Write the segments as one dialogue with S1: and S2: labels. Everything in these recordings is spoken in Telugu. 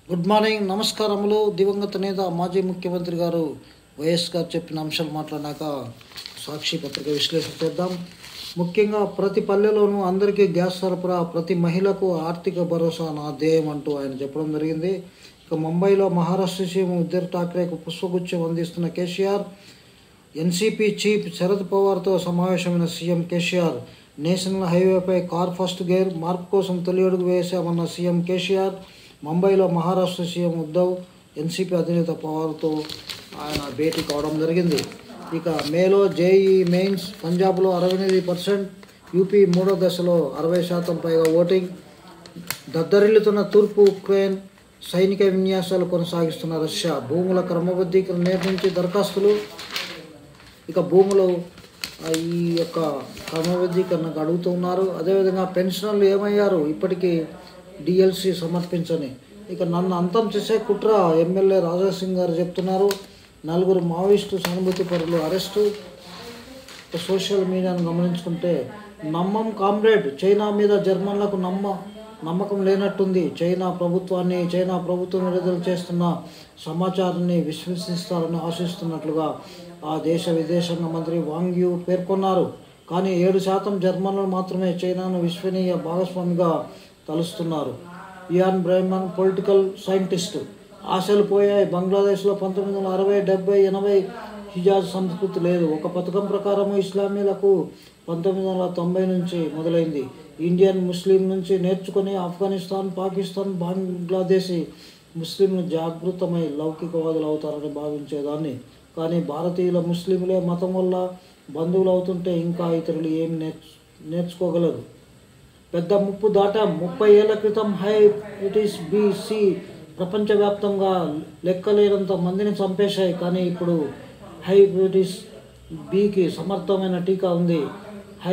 S1: గుడ్ మార్నింగ్ నమస్కారములు దివంగత నేత మాజీ ముఖ్యమంత్రి గారు వైఎస్ గారు చెప్పిన అంశాలు మాట్లాడినాక సాక్షి పత్రిక విశ్లేషణ చేద్దాం ముఖ్యంగా ప్రతి పల్లెలోనూ అందరికీ గ్యాస్ సరఫరా ప్రతి మహిళకు ఆర్థిక భరోసా నా ధ్యేయం అంటూ ఆయన చెప్పడం జరిగింది ఇక ముంబైలో మహారాష్ట్ర సీఎం ఉద్దవ్ ఠాక్రేకు పుష్పగుచ్చం అందిస్తున్న కేసీఆర్ ఎన్సీపీ చీఫ్ శరద్ పవార్తో సమావేశమైన సీఎం కేసీఆర్ నేషనల్ హైవేపై కార్ ఫస్ట్ గేర్ మార్పు కోసం తొలి అడుగు వేశామన్న సీఎం కేసీఆర్ ముంబైలో మహారాష్ట్ర సీఎం ఉద్ధవ్ ఎన్సీపీ అధినేత పవార్తో ఆయన భేటీ కావడం జరిగింది ఇక మేలో జేఈ మెయిన్స్ పంజాబ్లో అరవై ఎనిమిది పర్సెంట్ యూపీ మూడో దశలో అరవై శాతం పైగా ఓటింగ్ దద్దరిల్లుతున్న తూర్పు ఉక్రెయిన్ సైనిక విన్యాసాలు కొనసాగిస్తున్న రష్యా భూముల క్రమబద్ధీకరణ నిర్ణయించి దరఖాస్తులు ఇక భూములు ఆ, ఈ యొక్క క్రమబద్ధీకరణకు అడుగుతూ ఉన్నారు అదేవిధంగా పెన్షనర్లు ఏమయ్యారు ఇప్పటికీ డిఎల్సి సమర్పించని ఇక నన్ను అంతం చేసే కుట్ర ఎమ్మెల్యే రాజాసింగ్ గారు చెప్తున్నారు నలుగురు మావోయిస్టు సానుభూతి పరులు అరెస్టు ఇక సోషల్ మీడియాను గమనించుకుంటే నమ్మం కామ్రేడ్ చైనా మీద జర్మన్లకు నమ్మ నమ్మకం లేనట్టుంది చైనా ప్రభుత్వాన్ని చైనా ప్రభుత్వం విడుదల చేస్తున్న సమాచారాన్ని విశ్వసిస్తారని ఆశిస్తున్నట్లుగా ఆ దేశ విదేశాంగ మంత్రి వాంగ్ యూ పేర్కొన్నారు కానీ ఏడు శాతం జర్మన్లు మాత్రమే చైనాను విశ్వనీయ భాగస్వామిగా తలుస్తున్నారు ఇయాన్ బ్రైమన్ పొలిటికల్ సైంటిస్ట్ ఆశలు పోయాయి బంగ్లాదేశ్లో పంతొమ్మిది వందల అరవై డెబ్బై ఎనభై హిజాజ్ సంస్కృతి లేదు ఒక పథకం ప్రకారం ఇస్లామీలకు పంతొమ్మిది వందల తొంభై నుంచి మొదలైంది ఇండియన్ ముస్లిం నుంచి నేర్చుకొని ఆఫ్ఘనిస్తాన్ పాకిస్తాన్ బంగ్లాదేశీ ముస్లింలు జాగృతమై లౌకికవాదులు అవుతారని భావించేదాన్ని కానీ భారతీయుల ముస్లింలే మతం వల్ల బంధువులు అవుతుంటే ఇంకా ఇతరులు ఏం నేర్చు నేర్చుకోగలరు పెద్ద ముప్పు దాటాం ముప్పై ఏళ్ల క్రితం హైపిటిస్ బిసి ప్రపంచవ్యాప్తంగా లెక్కలేనంత మందిని చంపేశాయి కానీ ఇప్పుడు హైపిటిస్ బికి సమర్థమైన టీకా ఉంది హై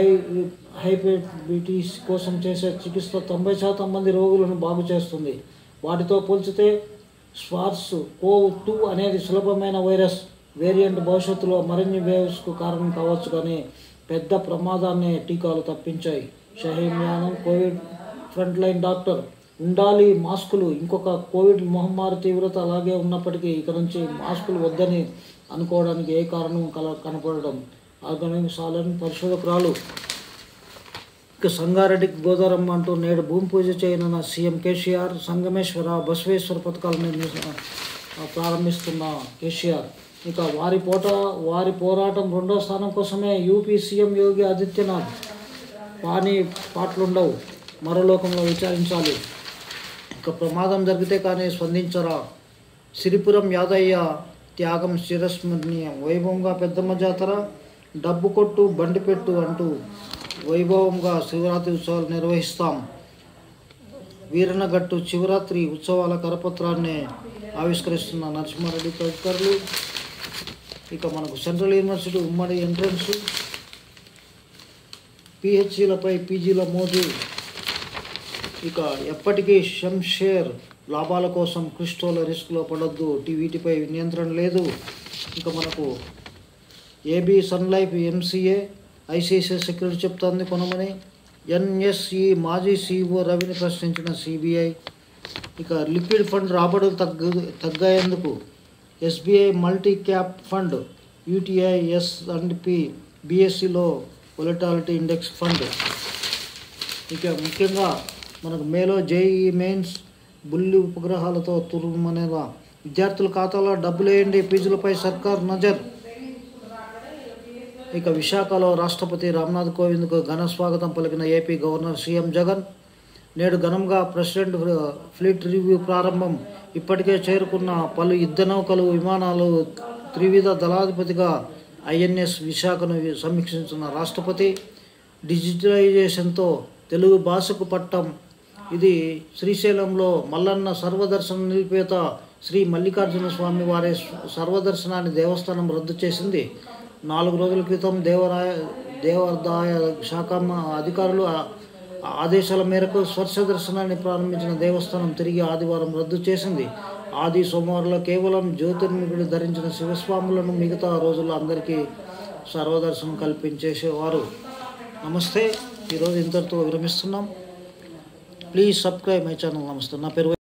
S1: హైపటిస్ కోసం చేసే చికిత్స తొంభై శాతం మంది రోగులను బాగు చేస్తుంది వాటితో పోల్చితే స్వార్స్ కోవ్ టూ అనేది సులభమైన వైరస్ వేరియంట్ భవిష్యత్తులో మరిన్ని వేవ్స్కు కారణం కావచ్చు కానీ పెద్ద ప్రమాదాన్ని టీకాలు తప్పించాయి షహీమ్యానం కోవిడ్ ఫ్రంట్ లైన్ డాక్టర్ ఉండాలి మాస్కులు ఇంకొక కోవిడ్ మహమ్మారి తీవ్రత అలాగే ఉన్నప్పటికీ ఇక నుంచి మాస్కులు వద్దని అనుకోవడానికి ఏ కారణం కల కనపడడం ఆర్గానిక్ సాలన్ పరిశోధకురాలు ఇక సంగారెడ్డికి గోదారమ్మ అంటూ నేడు భూమి పూజ చేయనున్న సీఎం కేసీఆర్ సంగమేశ్వర బసవేశ్వర పథకాలను నిర్మి- ప్రారంభిస్తున్న కేసీఆర్ ఇక వారి పోట వారి పోరాటం రెండో స్థానం కోసమే యూపీ సీఎం యోగి ఆదిత్యనాథ్ పానీ పాటలుండవు మరోలోకంలో విచారించాలి ఇక ప్రమాదం జరిగితే కానీ స్పందించరా సిరిపురం యాదయ్య త్యాగం శిరస్మరణీయం వైభవంగా పెద్దమ్మ జాతర డబ్బు కొట్టు బండి పెట్టు అంటూ వైభవంగా శివరాత్రి ఉత్సవాలు నిర్వహిస్తాం వీరనగట్టు శివరాత్రి ఉత్సవాల కరపత్రాన్ని ఆవిష్కరిస్తున్న నరసింహారెడ్డి తదితరులు ఇక మనకు సెంట్రల్ యూనివర్సిటీ ఉమ్మడి ఎంట్రన్స్ పిహెచ్సిలపై పీజీల మోజు ఇక ఎప్పటికీ షంషేర్ లాభాల కోసం క్రిస్టోల రిస్క్లో పడొద్దు టీ వీటిపై నియంత్రణ లేదు ఇక మనకు AB sun life MCA ICC security చెప్తోంది కొనమని ఎన్ఎస్ఈ మాజీ సీఈఓ రవిని ప్రశ్నించిన సిబిఐ ఇక లిక్విడ్ ఫండ్ రాబడులు తగ్గు తగ్గాయేందుకు SBI multi cap fund UTI S and P బిఎస్సిలో వొలటాలిటీ ఇండెక్స్ ఫండ్ ఇక ముఖ్యంగా మనకు మేలో జేఈ మెయిన్స్ బుల్లి ఉపగ్రహాలతో తురుమనేలా విద్యార్థుల ఖాతాలో డబ్బులు వేయండి ఫీజులపై సర్కార్ నజర్ ఇక విశాఖలో రాష్ట్రపతి రామ్నాథ్ కోవింద్కు ఘన స్వాగతం పలికిన ఏపీ గవర్నర్ సీఎం జగన్ నేడు ఘనంగా ప్రెసిడెంట్ ఫ్లీట్ రివ్యూ ప్రారంభం ఇప్పటికే చేరుకున్న పలు యుద్ధ నౌకలు విమానాలు త్రివిధ దళాధిపతిగా ఐఎన్ఎస్ విశాఖను సమీక్షించిన రాష్ట్రపతి డిజిటలైజేషన్తో తెలుగు భాషకు పట్టం ఇది శ్రీశైలంలో మల్లన్న సర్వదర్శన నిలిపేత శ్రీ మల్లికార్జున స్వామి వారి సర్వదర్శనాన్ని దేవస్థానం రద్దు చేసింది నాలుగు రోజుల క్రితం దేవరాయ దేవాదాయ శాఖ అధికారులు ఆ- ఆదేశాల మేరకు స్వర్శ దర్శనాన్ని ప్రారంభించిన దేవస్థానం తిరిగి ఆదివారం రద్దు చేసింది ఆది సోమవారంలో కేవలం జ్యోతిర్ముఖుడు ధరించిన శివస్వాములను మిగతా రోజుల్లో అందరికీ సర్వదర్శనం కల్పించేసేవారు నమస్తే ఈరోజు ఇంతటితో విరమిస్తున్నాం ప్లీజ్ సబ్స్క్రైబ్ మై ఛానల్ నమస్తే నా పేరు